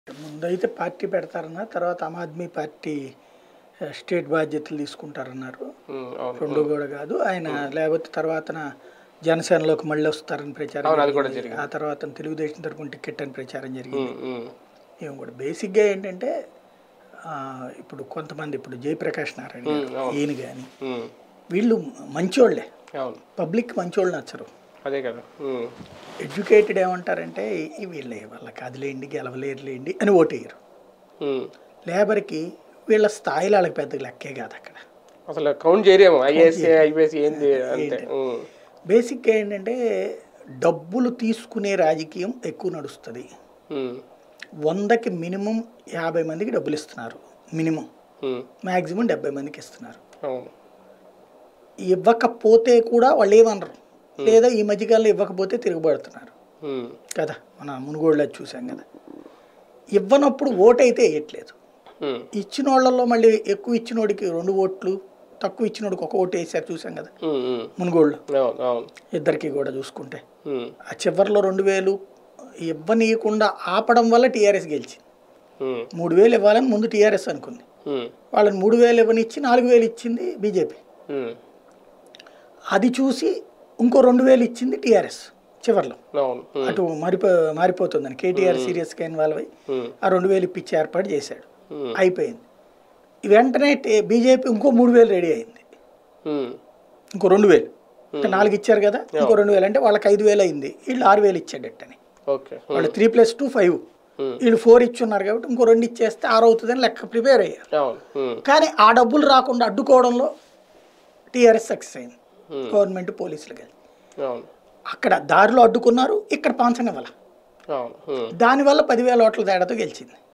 ముందైతే పార్టీ పెడతారన్న తర్వాత ఆమ్ ఆద్మీ పార్టీ ఆ, స్టేట్ బాధ్యతలు తీసుకుంటారన్నారు ఉమ్, అవును రెండు కూడా కాదు ఆయన లేకపోతే తర్వాతన జనసేనలోకి మళ్ళీ వస్తారని ప్రచారం అవును, అది కూడా జరిగింది. ఆ తర్వాత తెలుగుదేశం తరపున టికెట్ అని ప్రచారం జరిగింది ఉమ్, ఉమ్, ఏం కూడా బేసిక్గా ఏంటంటే ఆ, ఇప్పుడు కొంతమంది ఇప్పుడు జయప్రకాష్ నారాయణ గారు, ఉమ్, అవును. ఈయన కానీ ఉమ్, వీళ్ళు మంచోళ్ళే అవును పబ్లిక్ మంచోళ్ళు నచ్చరు అదే కదా ఉమ్, ఎడ్యుకేటెడ్ ఏమంటారంటే "ఈ వీళ్ళే వాళ్ళకి అదిలేండి గెలవలేరులేండి అని ఓటేయరు ఉమ్. లేబర్కి వీళ్ళ స్థాయిలో వాళ్ళకి పెద్ద లెక్కే కాదు అక్కడ అసలు కౌంట్ చేయరేమో ఐఏఎస్ ఐపీఎస్ ఏంది అంతే ఉమ్, బేసిక్గా ఏంటంటే డబ్బులు తీసుకునే రాజకీయం ఎక్కువ నడుస్తుంది ఉమ్, వందకి మినిమం యాభై మందికి డబ్బులు ఇస్తున్నారు మినిమం ఉమ్, మ్యాక్సిమం డెబ్బై మందికి ఇస్తున్నారు అవును ఇవ్వకపోతే కూడా వాళ్ళు ఏమనరు లేదా ఈ మధ్యకాలంలో ఇవ్వకపోతే తిరుగుబడుతున్నారు ఉమ్, కదా మన మునుగోడులో చూసాం కదా ఇవ్వనప్పుడు ఓటు అయితే వేయట్లేదు ఉమ్, ఇచ్చిన వాళ్ళల్లో మళ్ళీ ఎక్కువ ఇచ్చినోడికి రెండు ఓట్లు తక్కువ ఇచ్చినోడికి ఒక ఓటు వేసారు చూసాం కదా ఉమ్, ఉమ్, మునుగోడులో అవును అవును ఇద్దరికి కూడా చూసుకుంటే ఉమ్, ఆ చివరిలో రెండు వేలు ఇవ్వనీయకుండా ఆపడం వల్ల టీఆర్ఎస్ గెలిచింది ఉమ్, మూడు వేలు ఇవ్వాలని ముందు టీఆర్ఎస్ అనుకుంది ఉమ్, వాళ్ళని మూడు వేలు ఇవ్వనిచ్చి నాలుగు వేలు ఇచ్చింది బీజేపీ ఉమ్, అది చూసి ఇంకో రెండు వేలు ఇచ్చింది టీఆర్ఎస్ చివరిలో అవును ఉమ్, అటు మారిపో మారిపోతుందని కేటీఆర్ సీరియస్గా ఇన్వాల్వ్ అయ్యి ఉమ్, ఆ రెండు వేలు ఇప్పించి ఏర్పాటు చేశాడు ఉమ్, అయిపోయింది వెంటనే టే- బీజేపీ ఇంకో మూడు వేలు రెడీ అయింది ఉమ్, ఇంకో రెండు వేలు అంటే నాలుగు ఇచ్చారు కదా ఇంకో రెండు వేలు అంటే వాళ్ళకి ఐదు వేలు అయింది వీళ్ళు ఆరు వేలు ఇచ్చాడట్టని ఓకే ఉమ్, వాళ్ళు త్రీ ప్లస్ టూ ఫైవ్ ఉమ్, వీళ్ళు ఫోర్ ఇచ్చున్నారు కాబట్టి ఇంకో రెండు ఇచ్చేస్తే ఆరు అవుతుందని లెక్క ప్రిపేర్ అయ్యారు అవును ఉమ్, కానీ ఆ డబ్బులు రాకుండా అడ్డుకోవడంలో టీఆర్ఎస్ సక్సెస్ అయింది Hmm. గవర్నమెంట్ పోలీసులు కలిసి అవును అక్కడ దారిలో అడ్డుకున్నారు ఇక్కడ పాంచంగా వల్ల అవును ఉమ్, దానివల్ల పదివేల ఓట్ల తేడాతో గెలిచింది